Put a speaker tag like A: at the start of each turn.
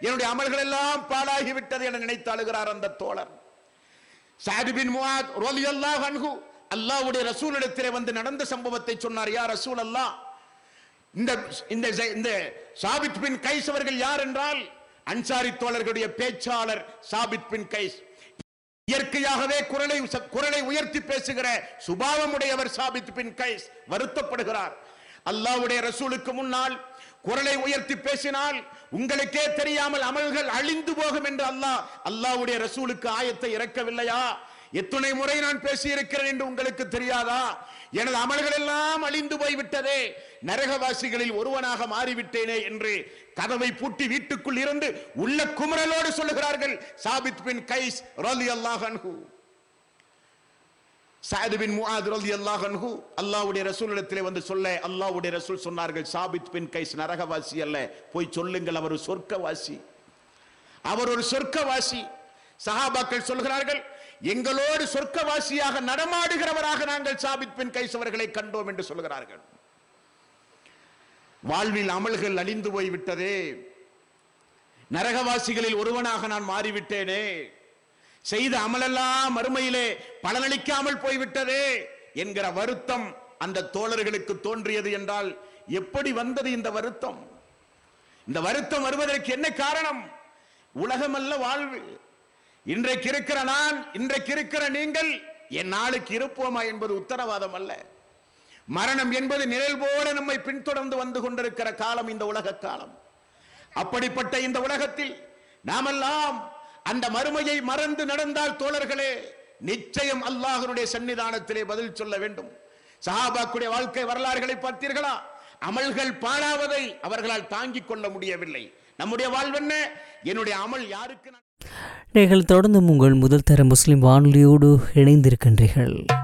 A: என்னுடைய அமல்கள் எல்லாம் பாழாகிவிட்டது என நினைத்து அழுகிறார் அந்த தோழர் சாது பின் முஆத் ரலியல்லாஹு அன்ஹு அல்லாஹ்வுடைய ரசூலிடத்திலே வந்து நடந்த சம்பவத்தை சொன்னார் யா ரசூல் அல்லாஹ் இந்த இந்த இந்த சாபித் பின் கைஸ் அவர்கள் யார் என்றால் அன்சாரி தோழர்களுடைய பேச்சாளர் சாபித் பின் கைஸ் இயற்கையாகவே குரலை குரலை உயர்த்தி பேசுகிற சுபாவமுடையவர் சாபித் பின் கைஸ் வருத்தப்படுகிறார் அல்லாஹ்வுடைய ரசூலுக்கு முன்னால் குரலை உயர்த்தி பேசினால் உங்களுக்கே தெரியாமல் அமல்கள் அழிந்து போகும் என்று அல்லாஹ் அல்லாஹ்வுடைய ரசூலுக்கு ஆயத்தை இறக்கவில்லையா எத்தனை முறை நான் பேசியிருக்கிறேன் என்று உங்களுக்கு தெரியாதா எனது அமல்கள் எல்லாம் அழிந்து போய்விட்டதே நரகவாசிகளில் ஒருவனாக மாறிவிட்டேனே என்று கதவை பூட்டி வீட்டுக்குள் இருந்து உள்ள குமரலோடு சொல்லுகிறார்கள் சாபித் பின் கைஸ் ரலி அல்லாஹ் அன்ஹு சாயது பின் முஆத் ரலியல்லாஹு அன்ஹு அல்லாஹ்வுடைய ரசூலிடத்திலே வந்து சொல்ல அல்லாஹ்வுடைய ரசூல் சொன்னார்கள் சாபித் பின் கைஸ் நரகவாசி அல்ல போய் சொல்லுங்கள் அவர் ஒரு சொர்க்கவாசி அவர் ஒரு சொர்க்கவாசி சஹாபாக்கள் சொல்கிறார்கள் எங்களோடு சொர்க்கவாசியாக நடமாடுகிறவராக நாங்கள் சாபித் பின் கைஸ் அவர்களை கண்டோம் என்று சொல்கிறார்கள் வாழ்வில் அமல்கள் அழிந்து போய்விட்டதே நரகவாசிகளில் ஒருவனாக நான் மாறிவிட்டேனே செய்த அமலெல்லாம் மறுமையிலே பலனளிக்காமல் போய்விட்டதே என்கிற வருத்தம் அந்த தோழர்களுக்கு தோன்றியது என்றால் எப்படி வந்தது இந்த வருத்தம் இந்த வருத்தம் வருவதற்கு என்ன காரணம் உலகமல்ல வாழ்வு இன்றைக்கு இருக்கிற நான் இன்றைக்கு இருக்கிற நீங்கள் என் நாளுக்கு இருப்போமா என்பது உத்தரவாதம் அல்ல மரணம் என்பது நிழல் போல நம்மை பின்தொடர்ந்து வந்து கொண்டிருக்கிற காலம் இந்த உலக காலம் அப்படிப்பட்ட இந்த உலகத்தில் நாமெல்லாம் அந்த மறுமையை மறந்து நடந்தால் தோழர்களே நிச்சயம் அல்லாஹனுடைய சன்னிதானத்திலே பதில் சொல்ல வேண்டும் சஹாபாக்குடைய வாழ்க்கை வரலாறுகளை பார்த்தீர்களா அமல்கள் பாழாவதை அவர்களால் தாங்கிக் கொள்ள முடியவில்லை நம்முடைய வாழ்வென்ன என்னுடைய அமல் யாருக்கு நான்
B: நீங்கள் தொடர்ந்தும் உங்கள் முதல் தர முஸ்லிம் வானொலியோடு இணைந்திருக்கின்றீர்கள்